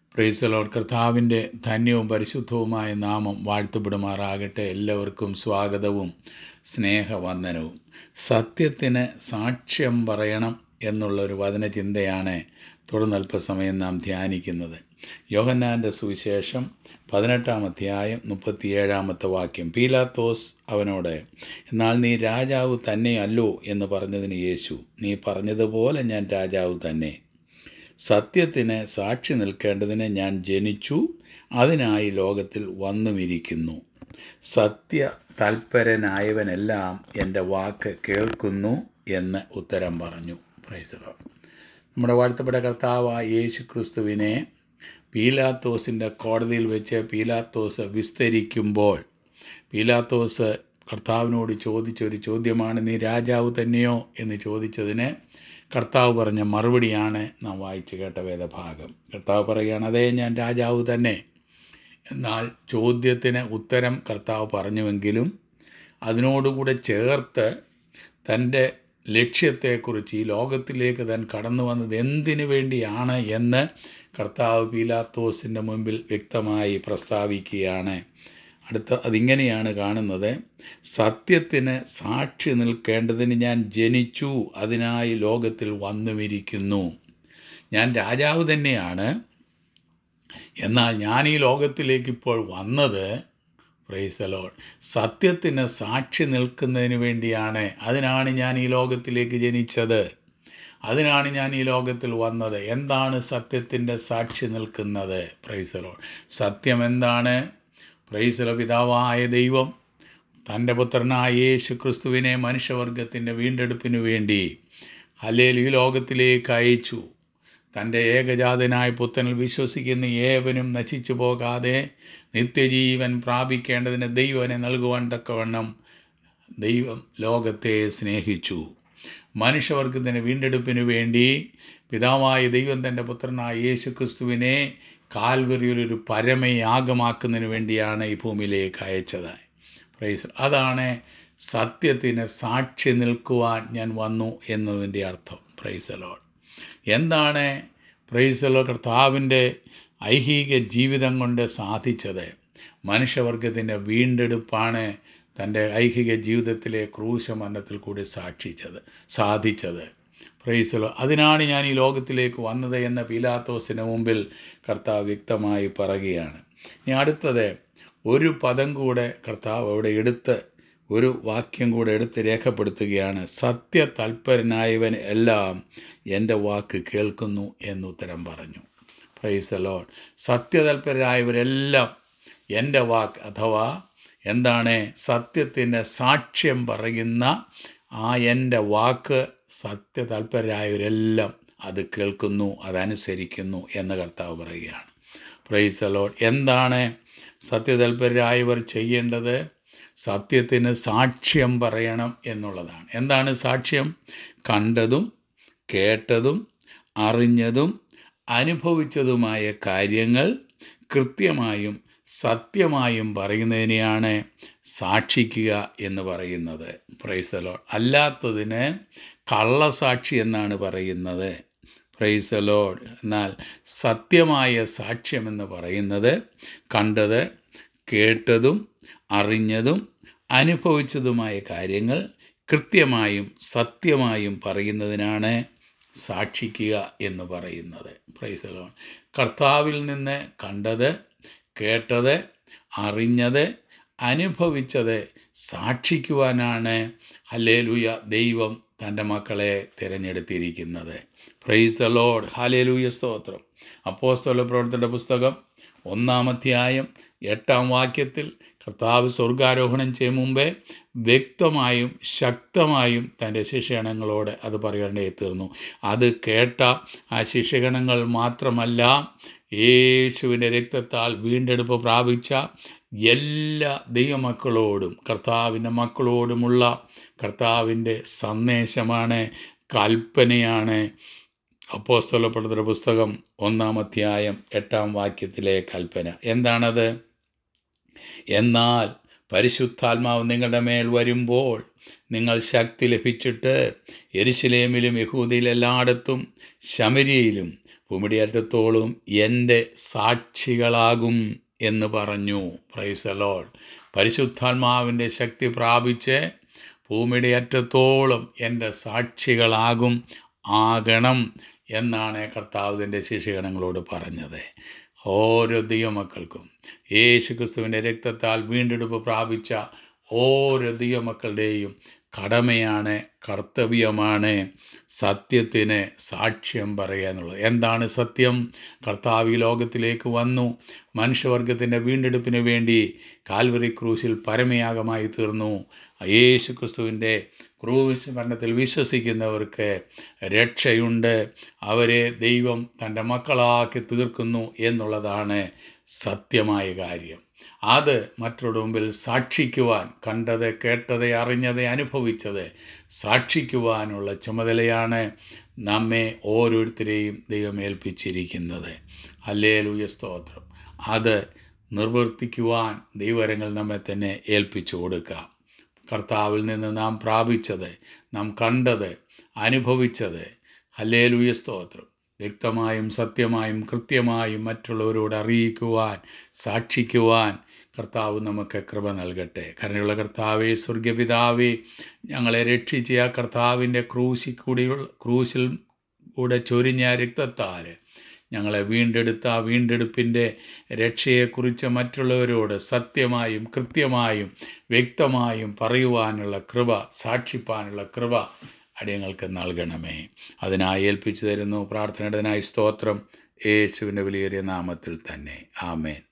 പ്രൈസലോർ കർത്താവിൻ്റെ ധന്യവും പരിശുദ്ധവുമായ നാമം വാഴ്ത്തപ്പെടുമാറാകട്ടെ എല്ലാവർക്കും സ്വാഗതവും സ്നേഹവന്ദനവും സത്യത്തിന് സാക്ഷ്യം പറയണം എന്നുള്ളൊരു വചനചിന്തയാണ് തുടർന്ന് അല്പസമയം നാം ധ്യാനിക്കുന്നത് യോഹന്നാൻ്റെ സുവിശേഷം പതിനെട്ടാം അധ്യായം മുപ്പത്തിയേഴാമത്തെ വാക്യം പീലാത്തോസ് അവനോട് എന്നാൽ നീ രാജാവ് തന്നെയല്ലോ എന്ന് പറഞ്ഞതിന് യേശു നീ പറഞ്ഞതുപോലെ ഞാൻ രാജാവ് തന്നെ സത്യത്തിന് സാക്ഷി നിൽക്കേണ്ടതിന് ഞാൻ ജനിച്ചു അതിനായി ലോകത്തിൽ വന്നുമിരിക്കുന്നു സത്യ തൽപരനായവനെല്ലാം എൻ്റെ വാക്ക് കേൾക്കുന്നു എന്ന് ഉത്തരം പറഞ്ഞു പ്രൈസറോ നമ്മുടെ വാഴ്ത്തപ്പെട്ട കർത്താവായ യേശു ക്രിസ്തുവിനെ പീലാത്തോസിൻ്റെ കോടതിയിൽ വെച്ച് പീലാത്തോസ് വിസ്തരിക്കുമ്പോൾ പീലാത്തോസ് കർത്താവിനോട് ചോദിച്ചൊരു ചോദ്യമാണ് നീ രാജാവ് തന്നെയോ എന്ന് ചോദിച്ചതിന് കർത്താവ് പറഞ്ഞ മറുപടിയാണ് നാം വായിച്ചു കേട്ട വേദഭാഗം കർത്താവ് പറയുകയാണ് അതേ ഞാൻ രാജാവ് തന്നെ എന്നാൽ ചോദ്യത്തിന് ഉത്തരം കർത്താവ് പറഞ്ഞുവെങ്കിലും അതിനോടുകൂടെ ചേർത്ത് തൻ്റെ ലക്ഷ്യത്തെക്കുറിച്ച് ഈ ലോകത്തിലേക്ക് താൻ കടന്നു വന്നത് എന്തിനു വേണ്ടിയാണ് എന്ന് കർത്താവ് പീലാത്തോസിൻ്റെ മുമ്പിൽ വ്യക്തമായി പ്രസ്താവിക്കുകയാണ് അടുത്ത അതിങ്ങനെയാണ് കാണുന്നത് സത്യത്തിന് സാക്ഷി നിൽക്കേണ്ടതിന് ഞാൻ ജനിച്ചു അതിനായി ലോകത്തിൽ വന്നുമിരിക്കുന്നു ഞാൻ രാജാവ് തന്നെയാണ് എന്നാൽ ഞാൻ ഈ ലോകത്തിലേക്ക് ഇപ്പോൾ വന്നത് പ്രൈസലോൺ സത്യത്തിന് സാക്ഷി നിൽക്കുന്നതിന് വേണ്ടിയാണ് അതിനാണ് ഞാൻ ഈ ലോകത്തിലേക്ക് ജനിച്ചത് അതിനാണ് ഞാൻ ഈ ലോകത്തിൽ വന്നത് എന്താണ് സത്യത്തിൻ്റെ സാക്ഷി നിൽക്കുന്നത് പ്രൈസലോൺ സത്യം എന്താണ് പ്രൈസല പിതാവായ ദൈവം തൻ്റെ പുത്രനായ യേശു ക്രിസ്തുവിനെ മനുഷ്യവർഗത്തിൻ്റെ വീണ്ടെടുപ്പിനു വേണ്ടി ഹലേൽ ഈ ലോകത്തിലേക്ക് അയച്ചു തൻ്റെ ഏകജാതനായ പുത്രനിൽ വിശ്വസിക്കുന്ന ഏവനും നശിച്ചു പോകാതെ നിത്യജീവൻ പ്രാപിക്കേണ്ടതിന് ദൈവനെ നൽകുവാൻ തക്കവണ്ണം ദൈവം ലോകത്തെ സ്നേഹിച്ചു മനുഷ്യവർഗത്തിൻ്റെ വീണ്ടെടുപ്പിനു വേണ്ടി പിതാവായ ദൈവം തൻ്റെ പുത്രനായ യേശു ക്രിസ്തുവിനെ കാൽവറിയൊരു പരമയാഗമാക്കുന്നതിന് വേണ്ടിയാണ് ഈ ഭൂമിയിലേക്ക് അയച്ചത് പ്രൈസ് അതാണ് സത്യത്തിന് സാക്ഷി നിൽക്കുവാൻ ഞാൻ വന്നു എന്നതിൻ്റെ അർത്ഥം പ്രൈസലോൺ എന്താണ് പ്രൈസലോ കർത്താവിൻ്റെ ഐഹിക ജീവിതം കൊണ്ട് സാധിച്ചത് മനുഷ്യവർഗത്തിൻ്റെ വീണ്ടെടുപ്പാണ് തൻ്റെ ഐഹിക ജീവിതത്തിലെ ക്രൂശമരണത്തിൽ കൂടി സാക്ഷിച്ചത് സാധിച്ചത് പ്രൈസലോ അതിനാണ് ഞാൻ ഈ ലോകത്തിലേക്ക് വന്നത് എന്ന പീലാത്തോസിന് മുമ്പിൽ കർത്താവ് വ്യക്തമായി പറയുകയാണ് ഇനി അടുത്തത് ഒരു പദം കൂടെ കർത്താവ് അവിടെ എടുത്ത് ഒരു വാക്യം കൂടെ എടുത്ത് രേഖപ്പെടുത്തുകയാണ് സത്യ തൽപരനായവൻ എല്ലാം എൻ്റെ വാക്ക് കേൾക്കുന്നു എന്നുത്തരം പറഞ്ഞു പ്രൈസ് ലോൺ സത്യതൽപരരായവരെല്ലാം എൻ്റെ വാക്ക് അഥവാ എന്താണ് സത്യത്തിൻ്റെ സാക്ഷ്യം പറയുന്ന ആ എൻ്റെ വാക്ക് സത്യതൽപരരായവരെല്ലാം അത് കേൾക്കുന്നു അതനുസരിക്കുന്നു എന്ന് കർത്താവ് പറയുകയാണ് പ്രൈസ് ലോൺ എന്താണ് സത്യതൽപരരായവർ ചെയ്യേണ്ടത് സത്യത്തിന് സാക്ഷ്യം പറയണം എന്നുള്ളതാണ് എന്താണ് സാക്ഷ്യം കണ്ടതും കേട്ടതും അറിഞ്ഞതും അനുഭവിച്ചതുമായ കാര്യങ്ങൾ കൃത്യമായും സത്യമായും പറയുന്നതിനെയാണ് സാക്ഷിക്കുക എന്ന് പറയുന്നത് പ്രൈസലോ അല്ലാത്തതിന് കള്ളസാക്ഷി എന്നാണ് പറയുന്നത് പ്രൈസലോഡ് എന്നാൽ സത്യമായ സാക്ഷ്യമെന്ന് പറയുന്നത് കണ്ടത് കേട്ടതും അറിഞ്ഞതും അനുഭവിച്ചതുമായ കാര്യങ്ങൾ കൃത്യമായും സത്യമായും പറയുന്നതിനാണ് സാക്ഷിക്കുക എന്ന് പറയുന്നത് പ്രൈസലോൺ കർത്താവിൽ നിന്ന് കണ്ടത് കേട്ടത് അറിഞ്ഞത് അനുഭവിച്ചത് സാക്ഷിക്കുവാനാണ് ഹലേലുയ ദൈവം തൻ്റെ മക്കളെ തിരഞ്ഞെടുത്തിരിക്കുന്നത് പ്രൈസ് ലോഡ് ഹലേലുയ സ്തോത്രം അപ്പോസ്തല പ്രവർത്തന പുസ്തകം ഒന്നാമധ്യായം എട്ടാം വാക്യത്തിൽ കർത്താവ് സ്വർഗാരോഹണം ചെയ്യും മുമ്പേ വ്യക്തമായും ശക്തമായും തൻ്റെ ശിക്ഷഗണങ്ങളോട് അത് പറയേണ്ടേ തീർന്നു അത് കേട്ട ആ ശിക്ഷഗണങ്ങൾ മാത്രമല്ല യേശുവിൻ്റെ രക്തത്താൽ വീണ്ടെടുപ്പ് പ്രാപിച്ച എല്ലാ ദൈവമക്കളോടും കർത്താവിൻ്റെ മക്കളോടുമുള്ള കർത്താവിൻ്റെ സന്ദേശമാണ് കൽപ്പനയാണ് അപ്പോസ്തലപ്പെടുത്തുന്ന പുസ്തകം ഒന്നാം അധ്യായം എട്ടാം വാക്യത്തിലെ കൽപ്പന എന്താണത് എന്നാൽ പരിശുദ്ധാത്മാവ് നിങ്ങളുടെ മേൽ വരുമ്പോൾ നിങ്ങൾ ശക്തി ലഭിച്ചിട്ട് എരിശിലേമിലും യഹൂദിയിൽ എല്ലായിടത്തും ശമരിയയിലും ഭൂമിയുടെ അറ്റത്തോളം എൻ്റെ സാക്ഷികളാകും എന്ന് പറഞ്ഞു പ്രൈസലോൾ പരിശുദ്ധാത്മാവിൻ്റെ ശക്തി പ്രാപിച്ച് ഭൂമിയുടെ അറ്റത്തോളം എൻ്റെ സാക്ഷികളാകും ആകണം എന്നാണ് കർത്താവിൻ്റെ ശിഷ്യഗണങ്ങളോട് പറഞ്ഞത് ഓരോ ദൈവമക്കൾക്കും യേശു ക്രിസ്തുവിൻ്റെ രക്തത്താൽ വീണ്ടെടുപ്പ് പ്രാപിച്ച ഓരോ ദൈവമക്കളുടെയും കടമയാണ് കർത്തവ്യമാണ് സത്യത്തിന് സാക്ഷ്യം പറയുക എന്നുള്ളത് എന്താണ് സത്യം കർത്താവ് ഈ ലോകത്തിലേക്ക് വന്നു മനുഷ്യവർഗത്തിൻ്റെ വീണ്ടെടുപ്പിന് വേണ്ടി കാൽവറി ക്രൂശിൽ പരമയാഗമായി തീർന്നു യേശു ക്രിസ്തുവിൻ്റെ ക്രൂശ് മരണത്തിൽ വിശ്വസിക്കുന്നവർക്ക് രക്ഷയുണ്ട് അവരെ ദൈവം തൻ്റെ മക്കളാക്കി തീർക്കുന്നു എന്നുള്ളതാണ് സത്യമായ കാര്യം അത് മറ്റുള്ള മുമ്പിൽ സാക്ഷിക്കുവാൻ കണ്ടത് കേട്ടത് അറിഞ്ഞത് അനുഭവിച്ചത് സാക്ഷിക്കുവാനുള്ള ചുമതലയാണ് നമ്മെ ഓരോരുത്തരെയും ദൈവം ഏൽപ്പിച്ചിരിക്കുന്നത് ഹല്ലേലൂയ സ്തോത്രം അത് നിർവർത്തിക്കുവാൻ ദൈവരങ്ങൾ നമ്മെ തന്നെ ഏൽപ്പിച്ചു കൊടുക്കാം കർത്താവിൽ നിന്ന് നാം പ്രാപിച്ചത് നാം കണ്ടത് അനുഭവിച്ചത് ഹല്ലേലൂയ സ്തോത്രം വ്യക്തമായും സത്യമായും കൃത്യമായും മറ്റുള്ളവരോട് അറിയിക്കുവാൻ സാക്ഷിക്കുവാൻ കർത്താവ് നമുക്ക് കൃപ നൽകട്ടെ കരുണയുള്ള കർത്താവേ സ്വർഗപിതാവേ ഞങ്ങളെ രക്ഷിച്ച ആ കർത്താവിൻ്റെ ക്രൂശി കൂടിയുള്ള ക്രൂശിൽ കൂടെ ചൊരിഞ്ഞ രക്തത്താൽ ഞങ്ങളെ വീണ്ടെടുത്ത ആ വീണ്ടെടുപ്പിൻ്റെ രക്ഷയെക്കുറിച്ച് മറ്റുള്ളവരോട് സത്യമായും കൃത്യമായും വ്യക്തമായും പറയുവാനുള്ള കൃപ സാക്ഷിപ്പാനുള്ള കൃപ അടിയങ്ങൾക്ക് നൽകണമേ അതിനായി ഏൽപ്പിച്ചു തരുന്നു പ്രാർത്ഥനയുടേതിനായി സ്തോത്രം യേശുവിൻ്റെ വലിയേറിയ നാമത്തിൽ തന്നെ ആമേൻ